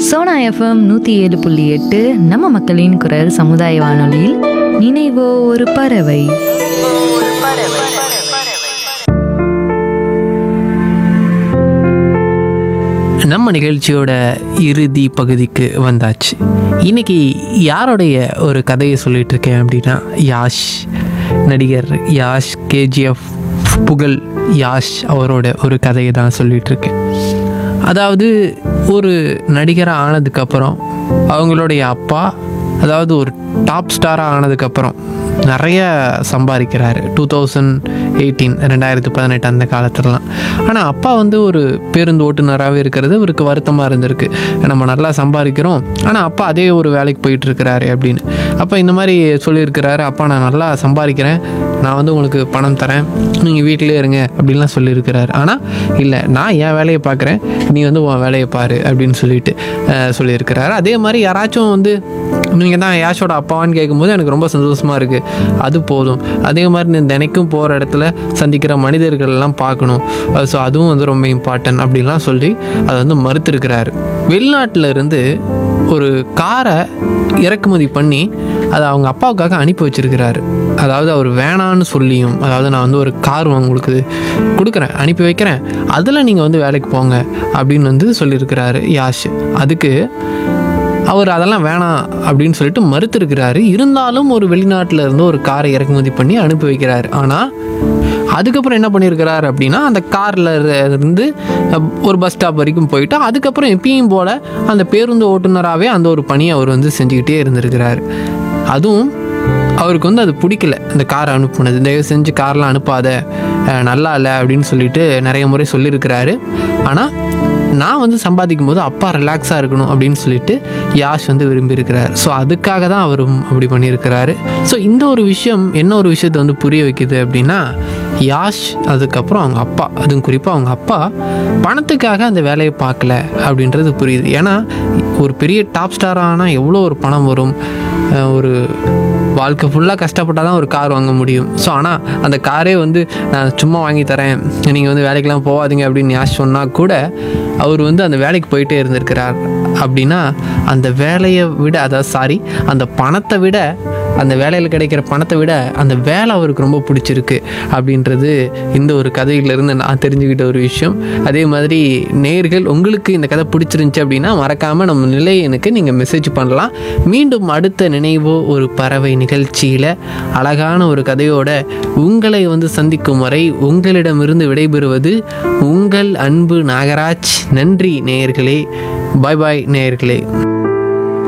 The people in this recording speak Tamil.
சோனா எஃப்எம் நூற்றி ஏழு புள்ளி எட்டு நம்ம மக்களின் குரல் சமுதாய வானொலியில் நினைவோ ஒரு பறவை நம்ம நிகழ்ச்சியோட இறுதி பகுதிக்கு வந்தாச்சு இன்னைக்கு யாருடைய ஒரு கதையை சொல்லிட்டு இருக்கேன் அப்படின்னா யாஷ் நடிகர் யாஷ் கேஜிஎஃப் புகழ் யாஷ் அவரோட ஒரு கதையை தான் சொல்லிட்டு இருக்கேன் அதாவது ஒரு நடிகராக ஆனதுக்கப்புறம் அவங்களுடைய அப்பா அதாவது ஒரு டாப் ஸ்டாராக ஆனதுக்கப்புறம் நிறைய சம்பாதிக்கிறாரு டூ தௌசண்ட் எயிட்டீன் ரெண்டாயிரத்து பதினெட்டு அந்த காலத்துலலாம் ஆனால் அப்பா வந்து ஒரு பேருந்து ஓட்டுநராகவே இருக்கிறது இவருக்கு வருத்தமாக இருந்திருக்கு நம்ம நல்லா சம்பாதிக்கிறோம் ஆனால் அப்பா அதே ஒரு வேலைக்கு போயிட்டு இருக்கிறாரு அப்படின்னு அப்போ இந்த மாதிரி சொல்லியிருக்கிறாரு அப்பா நான் நல்லா சம்பாதிக்கிறேன் நான் வந்து உங்களுக்கு பணம் தரேன் நீங்கள் வீட்டிலே இருங்க அப்படின்லாம் சொல்லியிருக்கிறாரு ஆனால் இல்லை நான் என் வேலையை பார்க்குறேன் நீ வந்து உன் வேலையை பாரு அப்படின்னு சொல்லிட்டு அஹ், சொல்லியிருக்கிறாரு அதே மாதிரி யாராச்சும் வந்து நீங்கள் தான் யாஷோட அப்பாவான்னு கேட்கும்போது எனக்கு ரொம்ப சந்தோஷமாக இருக்குது அது போதும் அதே மாதிரி நீ தினைக்கும் போகிற இடத்துல சந்திக்கிற மனிதர்கள் எல்லாம் பார்க்கணும் ஸோ அதுவும் வந்து ரொம்ப இம்பார்ட்டன்ட் அப்படின்லாம் சொல்லி அதை வந்து மறுத்திருக்கிறாரு வெளிநாட்டில் இருந்து ஒரு காரை இறக்குமதி பண்ணி அதை அவங்க அப்பாவுக்காக அனுப்பி வச்சிருக்கிறாரு அதாவது அவர் வேணான்னு சொல்லியும் அதாவது நான் வந்து ஒரு கார் உங்களுக்கு கொடுக்குறேன் அனுப்பி வைக்கிறேன் அதில் நீங்கள் வந்து வேலைக்கு போங்க அப்படின்னு வந்து சொல்லியிருக்கிறாரு யாஷ் அதுக்கு அவர் அதெல்லாம் வேணாம் அப்படின்னு சொல்லிட்டு மறுத்திருக்கிறாரு இருந்தாலும் ஒரு வெளிநாட்டில் இருந்து ஒரு காரை இறக்குமதி பண்ணி அனுப்பி வைக்கிறாரு ஆனால் அதுக்கப்புறம் என்ன பண்ணியிருக்கிறார் அப்படின்னா அந்த காரில் இருந்து அஹ், ஒரு பஸ் ஸ்டாப் வரைக்கும் போயிட்டு அதுக்கப்புறம் எப்பயும் போல் அந்த பேருந்து ஓட்டுநராகவே அந்த ஒரு பணியை அவர் வந்து செஞ்சுக்கிட்டே இருந்திருக்கிறார் அதுவும் அவருக்கு வந்து அது பிடிக்கல இந்த காரை அனுப்புனது தயவு செஞ்சு கார்லாம் அனுப்பாத அஹ், நல்லா இல்லை அப்படின்னு சொல்லிட்டு நிறைய முறை சொல்லியிருக்கிறாரு ஆனால் நான் வந்து சம்பாதிக்கும் போது அப்பா ரிலாக்ஸாக இருக்கணும் அப்படின்னு சொல்லிட்டு யாஷ் வந்து விரும்பியிருக்கிறார் ஸோ அதுக்காக தான் அவரும் அப்படி பண்ணியிருக்கிறாரு ஸோ இந்த ஒரு விஷயம் என்ன ஒரு விஷயத்தை வந்து புரிய வைக்குது அப்படின்னா யாஷ் அதுக்கப்புறம் அவங்க அப்பா அதுவும் குறிப்பாக அவங்க அப்பா பணத்துக்காக அந்த வேலையை பார்க்கல அப்படின்றது புரியுது ஏன்னா ஒரு பெரிய டாப் ஸ்டார் ஆனால் எவ்வளோ ஒரு பணம் வரும் அஹ் ஒரு வாழ்க்கை ஃபுல்லாக கஷ்டப்பட்டால் தான் ஒரு கார் வாங்க முடியும் ஸோ ஆனால் அந்த காரே வந்து நான் சும்மா வாங்கி தரேன் நீங்கள் வந்து வேலைக்கெல்லாம் போகாதீங்க அப்படின்னு யாஷ் சொன்னால் கூட அவர் வந்து அந்த வேலைக்கு போயிட்டே இருந்திருக்கிறார் அப்படின்னா அந்த வேலையை விட அதாவது சாரி அந்த பணத்தை விட அந்த வேலையில் கிடைக்கிற பணத்தை விட அந்த வேலை அவருக்கு ரொம்ப பிடிச்சிருக்கு அப்படின்றது இந்த ஒரு கதையிலிருந்து நான் தெரிஞ்சுக்கிட்ட ஒரு விஷயம் அதே மாதிரி நேர்கள் உங்களுக்கு இந்த கதை பிடிச்சிருந்துச்சி அப்படின்னா மறக்காமல் நம்ம நிலையனுக்கு நீங்கள் மெசேஜ் பண்ணலாம் மீண்டும் அடுத்த நினைவோ ஒரு பறவை நிகழ்ச்சியில் அழகான ஒரு கதையோட உங்களை வந்து சந்திக்கும் வரை உங்களிடமிருந்து விடைபெறுவது உங்கள் அன்பு நாகராஜ் நன்றி நேயர்களே பாய் பாய் நேயர்களே